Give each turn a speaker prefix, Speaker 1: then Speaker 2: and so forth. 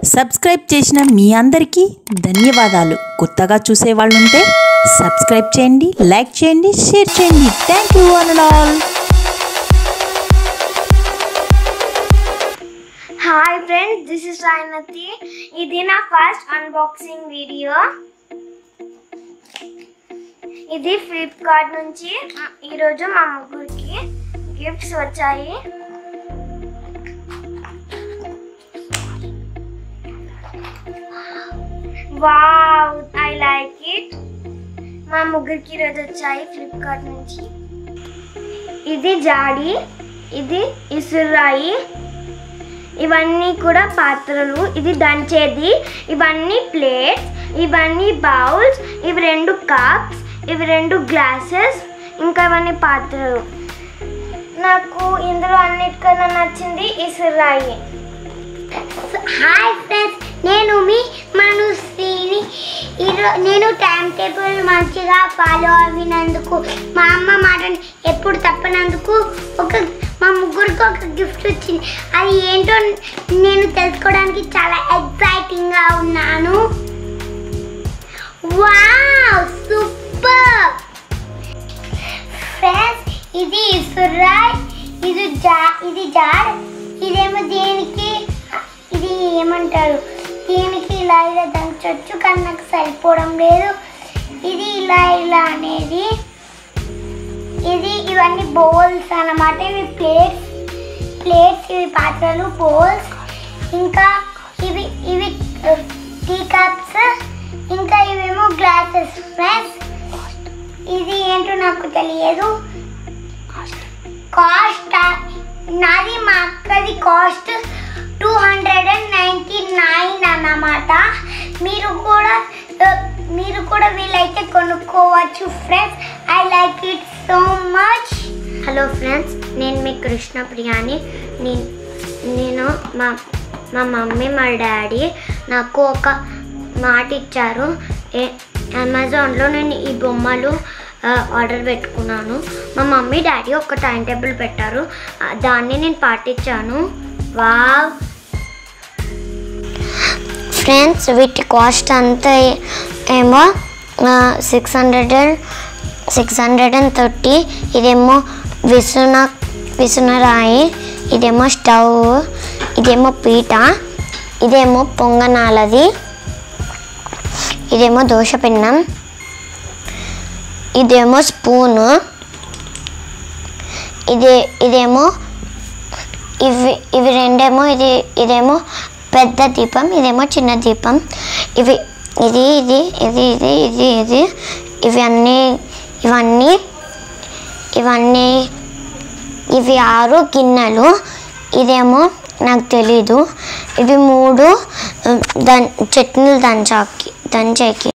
Speaker 1: subscribe చేసిన మీ అందరికీ ధన్యవాదాలు కొత్తగా చూసేవాళ్ళుంటే సబ్స్క్రైబ్ చేయండి లైక్ చేయండి షేర్ చేయండి thank you one and all
Speaker 2: hi friends this is Sainathi ఇది నా ఫస్ట్ అన్బాక్సింగ్ వీడియో ఇది ఫ్లిప్కార్ట్ నుంచి ఈరోజు మా ముగ్గురికి గిఫ్ట్స్ వచ్చాయి వావ్ ఐ లైక్ ఇట్ మా ముగ్గురికి ఈరోజు వచ్చాయి ఫ్లిప్కార్ట్ నుంచి ఇది జాడి ఇది ఇసురాయి ఇవన్నీ కూడా పాత్రలు ఇది దంచేది ఇవన్నీ ప్లేట్స్ ఇవన్నీ బౌల్స్ ఇవి రెండు కప్స్ ఇవి రెండు గ్లాసెస్ ఇంకా ఇవన్నీ పాత్రలు నాకు ఇందులో అన్నిటికన్నా నచ్చింది ఇసురాయి
Speaker 3: హాయ్ ఫ్రెండ్స్ నేను మీ మనుశ్రీని ఈరోజు నేను టైం టేబుల్ మంచిగా ఫాలో అవినందుకు మా అమ్మ మాటని ఎప్పుడు తప్పనందుకు ఒక మా ముగ్గురికి ఒక గిఫ్ట్ వచ్చింది అది ఏంటో నేను తెలుసుకోవడానికి చాలా ఎక్సైటింగ్గా ఉన్నాను వావ్ సూపర్ ఫ్రెండ్స్ ఇది ఇసురాయ్ ఇది జా ఇది జాడ్ ఇదేమో దేనికి ఇది ఏమంటారు దీనికి ఇలా ఇలా దంచొచ్చు కానీ నాకు సరిపోవడం లేదు ఇది ఇలా ఇలా అనేది ఇది ఇవన్నీ బౌల్స్ అన్నమాట ఇవి ప్లేట్స్ ప్లేట్స్ ఇవి పాత్రలు బౌల్స్ ఇంకా ఇవి ఇవి టీ కప్స్ ఇంకా ఇవేమో గ్లాసెస్ ఫ్రెండ్స్ ఇది ఏంటో నాకు తెలియదు కాస్ట్ నాది మా అక్కది cost two hundred and ninety nine అన్నమాట మీరు కూడా ఆ, మీరు కూడా వీలైతే కొనుక్కోవచ్చు friends I like it so much hello friends నేను మీ కృష్ణ ప్రియాని నేను నేను మా మా మమ్మీ మా డాడీ నాకు ఒక మాట ఇచ్చారు ఏ అమెజాన్లో నేను ఈ బొమ్మలు ఆ, ఆర్డర్ పెట్టుకున్నాను మా మమ్మీ డాడీ ఒక టైం టేబుల్ పెట్టారు ఆ, దాన్ని నేను పాటించాను వావ్ ఫ్రెండ్స్ వీటి కాస్ట్ అంతా ఏమో six hundred and six hundred and thirty ఇదేమో విసున విసునరాయి ఇదేమో స్టవ్ ఇదేమో పీట ఇదేమో పొంగనాలది ఇదేమో దోశ పిన్నం ఇదేమో స్పూను ఇది ఇదేమో ఇవి ఇవి రెండేమో ఇది ఇదేమో పెద్ద దీపం ఇదేమో చిన్న దీపం ఇవి ఇది ఇది ఇది ఇది ఇది ఇది ఇవన్నీ ఇవన్నీ ఇవన్నీ ఇవి ఆరు గిన్నెలు ఇదేమో నాకు తెలీదు ఇవి మూడు దన్ చట్నీలు దంచాకి దంచేకి